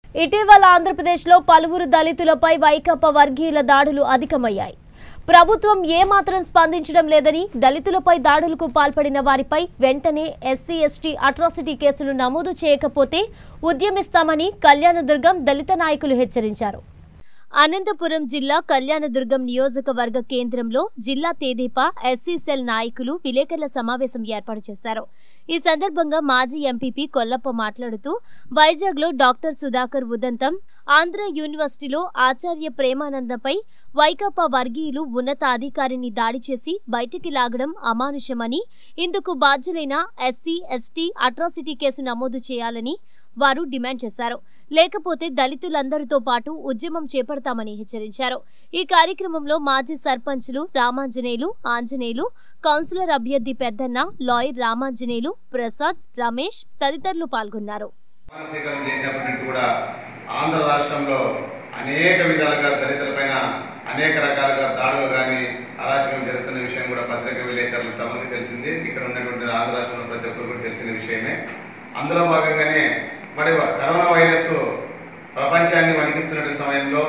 ఇటీవల ఆంధ్రప్రదేశ్లో పలువురు దళితులపై వైకాపా వర్గీయుల దాడులు అధికమయ్యాయి ప్రభుత్వం ఏమాత్రం స్పందించడం లేదని దళితులపై దాడులకు పాల్పడిన వారిపై వెంటనే ఎస్సీ ఎస్టీ అట్రాసిటీ కేసులు నమోదు చేయకపోతే ఉద్యమిస్తామని కళ్యాణదుర్గం దళిత నాయకులు హెచ్చరించారు అనంతపురం జిల్లా కళ్యాణదుర్గం నియోజకవర్గ కేంద్రంలో జిల్లా తేదీపా ఎస్సీ సెల్ నాయకులు విలేకరుల సమావేశం ఏర్పాటు చేశారు ఈ సందర్భంగా మాజీ ఎంపీపీ కొల్లప్ప మాట్లాడుతూ వైజాగ్లో డాక్టర్ సుధాకర్ ఉదంతం ఆంధ్ర యూనివర్సిటీలో ఆచార్య ప్రేమానందపై వైకాపా వర్గీయులు ఉన్నతాధికారిని దాడి చేసి బయటికి లాగడం అమానుషమని ఇందుకు బాధ్యులైన ఎస్సీ ఎస్టీ అట్రాసిటీ కేసు నమోదు చేయాలని వారు డిమాండ్ చేశారు లేకపోతే దళితులందరితో పాటు ఉద్యమం చేపడతామని హెచ్చరించారు ఈ కార్యక్రమంలో మాజీ సర్పంచులు రామాంజనేయులు ఆంజనేయులు కౌన్సిలర్ అభ్యర్థి పెద్దన్న లాయర్ రామాంజనేయులు ప్రసాద్ రమేష్ తదితరులు పాల్గొన్నారు స్వీకారం చేసినప్పటి నుంచి కూడా ఆంధ్ర రాష్ట్రంలో అనేక విధాలుగా దళితులపైన అనేక రకాలుగా దాడులు కానీ అరాచకం జరుగుతున్న విషయం కూడా పత్రిక విలేకరులు తమకు తెలిసింది ఇక్కడ ఉన్నటువంటి ఆంధ్ర రాష్ట్రంలో ప్రతి ఒక్కరు కూడా తెలిసిన విషయమే అందులో భాగంగానే మరి కరోనా వైరస్ ప్రపంచాన్ని వణికిస్తున్న సమయంలో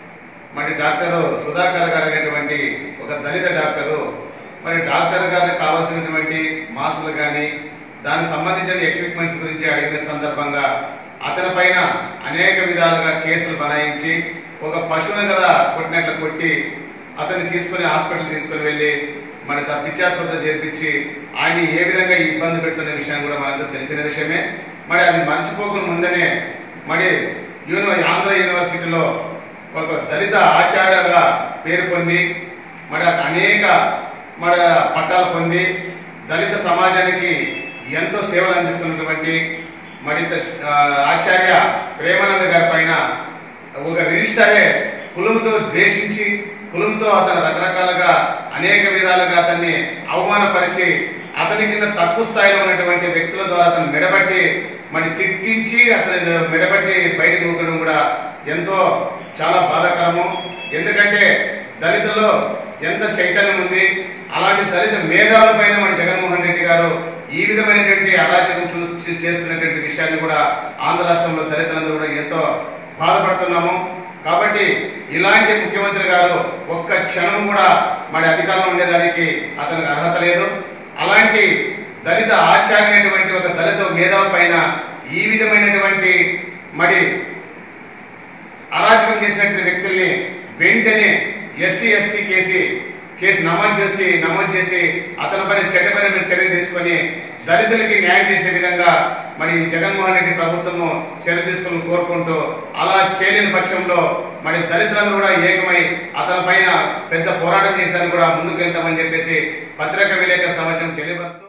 మరి డాక్టర్ సుధాకర్ గారు అనేటువంటి ఒక దళిత డాక్టరు మరి డాక్టర్ గారికి కావాల్సినటువంటి మాస్కులు కానీ దానికి సంబంధించిన ఎక్విప్మెంట్స్ గురించి అడిగిన సందర్భంగా అతని పైన అనేక విధాలుగా కేసులు బనాయించి ఒక పశువుని కదా కొట్టినట్లు కొట్టి అతన్ని తీసుకుని హాస్పిటల్ తీసుకుని వెళ్ళి మరి పిచ్చాసుపత్రి చేర్పించి ఆయన్ని ఏ విధంగా ఇబ్బంది పెడుతున్న విషయం కూడా మనందరూ తెలిసిన విషయమే మరి అది మర్చిపోకుండా ముందనే మరి యూని ఆంధ్ర యూనివర్సిటీలో ఒక దళిత ఆచార్యగా పేరు పొంది మరి అనేక మరి పట్టాలు పొంది దళిత సమాజానికి ఎంతో సేవలు అందిస్తున్నటువంటి మరి త- ఆ, ఆచార్య ప్రేమానంద గారి పైన ఒక రిజిస్టరే కులంతో ద్వేషించి కులంతో అతను రకరకాలుగా అనేక విధాలుగా అతన్ని అవమానపరిచి అతని కింద తక్కువ స్థాయిలో ఉన్నటువంటి వ్యక్తుల ద్వారా అతను మెడబట్టి మరి తిట్టించి అతని మెడబట్టి బయటకు ఊకడం కూడా ఎంతో చాలా బాధాకరము ఎందుకంటే దళితుల్లో ఎంత చైతన్యం ఉంది అలాంటి దళిత మేధావుల పైన మన జగన్మోహన్ రెడ్డి గారు ఈ విధమైనటువంటి అరాచకం చూసి చేస్తున్నటువంటి విషయాన్ని కూడా ఆంధ్ర రాష్ట్రంలో దళితులందరూ కూడా ఎంతో బాధపడుతున్నాము కాబట్టి ఇలాంటి ముఖ్యమంత్రి గారు ఒక్క క్షణం కూడా మరి అధికారంలో ఉండేదానికి అతనికి అర్హత లేదు అలాంటి దళిత ఆచార్యమైనటువంటి ఒక దళిత మేధావి పైన ఈ విధమైనటువంటి మరి అరాచకం చేసినటువంటి వ్యక్తుల్ని వెంటనే ఎస్సీ ఎస్టీ కేసి కేసు నమోదు చేసి నమోదు చేసి అతనిపై చట్టపరమైన చర్య తీసుకొని దళితులకి న్యాయం చేసే విధంగా మరి జగన్మోహన్ రెడ్డి ప్రభుత్వము చర్య తీసుకుని కోరుకుంటూ అలా చేయలేని పక్షంలో మరి దళితులందరూ కూడా ఏకమై అతని పైన పెద్ద పోరాటం చేసేదానికి కూడా ముందుకు వెళ్తామని చెప్పేసి పత్రికా విలేకరుల సమాజం తెలియపరుస్తూ